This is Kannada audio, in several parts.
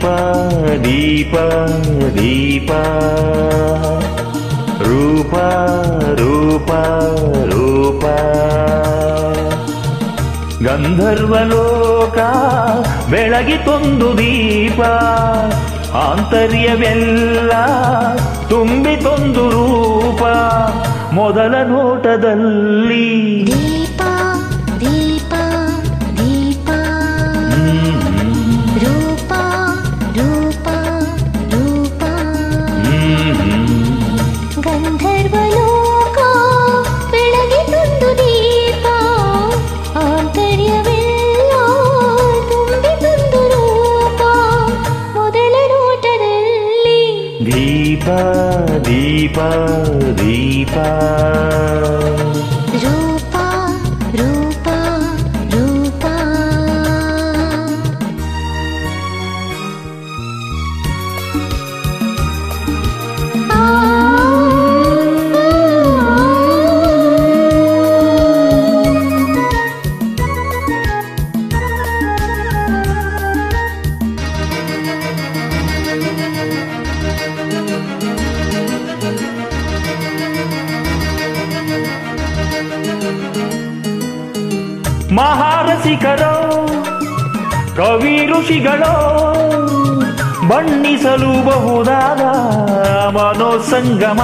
ದೀಪ ದೀಪ ದೀಪ ರೂಪ ರೂಪ ರೂಪ ಗಂಧರ್ವಲೋಕ ಬೆಳಗಿತೊಂದು ದೀಪ ಆಂತರ್ಯವೆಲ್ಲ ತುಂಬಿತೊಂದು ರೂಪ ಮೊದಲ ನೋಟದಲ್ಲಿ ದೀಪ ದೀಪ ದೀಪ ಹ್ಮ್, ರೂಪ ರೂಪ ರೂಪ ಹ್ಮ್, ಗಂಧರ್ವಲೋಕ ಬೆಳಗಿತೊಂದು ದೀಪ ಆಂತರ್ಯವೆಲ್ಲ ತುಂಬಿತೊಂದು ರೂಪ ಮೊದಲ ನೋಟದಲ್ಲಿ ದೀಪ ದೀಪ ದೀಪ ರೂಪ ರೂಪ ರೂಪ ಮಹಾರಸಿಕರೋ ಕವಿ ಋಷಿಗಳೋ ಬಣ್ಣಿಸಲು ಬಹುದಾದ ಮನೋಸಂಗಮ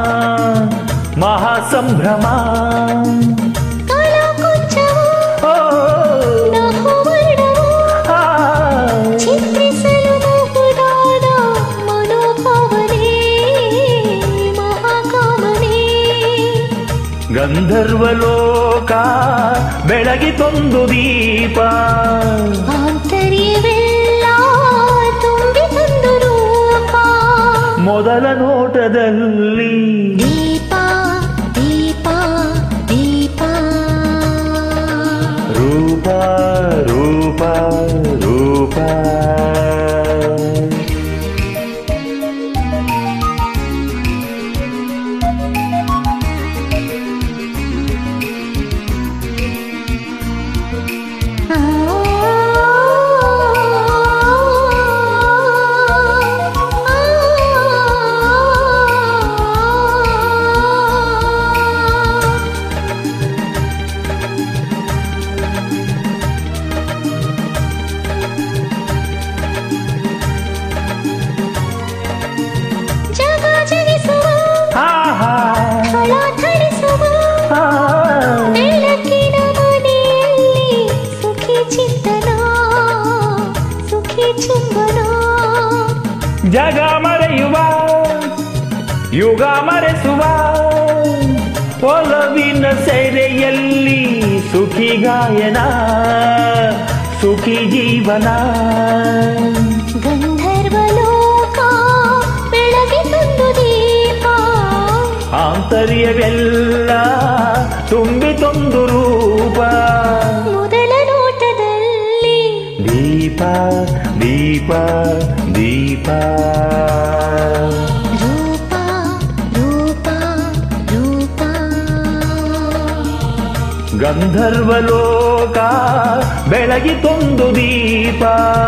ಮಹಾಸಂಭ್ರಮ ಕಲಾಕುಂಚವು ಓ, ನಹುವರ್ಣವು ಆ, ಚಿತ್ರಿಸಲು ಬಹುದಾದ ಮನೋಭಾವನೆ ಮಹಾಕಾಮನೆ ಗಂಧರ್ವಲೋಕ ಬೆಳಗಿತೊಂದು ದೀಪ ಆಂತರ್ಯವೆಲ್ಲ ತುಂಬಿತೊಂದು ರೂಪ ಮೊದಲ ನೋಟದಲ್ಲಿ ದೀಪ ದೀಪ ದೀಪ ರೂಪ ರೂಪ ರೂಪ ಜಗ ಜಗಿಸುವ ಹಾ ಹಾ ಫಲ ಥಳಿಸುವ ಹಾ. ಬೆಳಕಿನ ಮನೆಯಲ್ಲಿ ಸುಖಿ ಚಿಂತನ ಸುಖಿ ಚುಂಬನ ಜಗ ಮರೆಯುವ ಯುಗ ಮರೆಸುವ ಒಲವಿನ ಸೆರೆಯಲ್ಲಿ ಸುಖಿ ಗಾಯನ ಸುಖಿ ಜೀವನ ಗಂಧರ್ವಲೋಕ ಬೆಳಗಿತೊಂದು ದೀಪ ಆಂತರ್ಯವೆಲ್ಲ ತುಂಬಿತೊಂದು ರೂಪ ಮೊದಲ ನೋಟದಲ್ಲಿ ದೀಪ ದೀಪ ದೀಪ ರೂಪ ರೂಪ ರೂಪ ಗಂಧರ್ವಲೋಕ ಬೆಳಗಿತೊಂದು ದೀಪ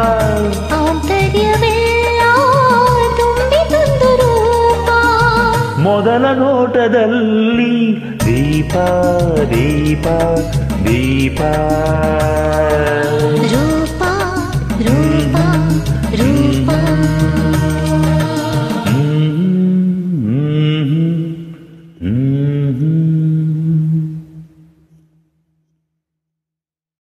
ಆಂತರ್ಯವೆಲ್ಲ ತುಂಬಿತೊಂದು ರೂಪ ಮೊದಲ ನೋಟದಲ್ಲಿ ದೀಪ ದೀಪ ದೀಪ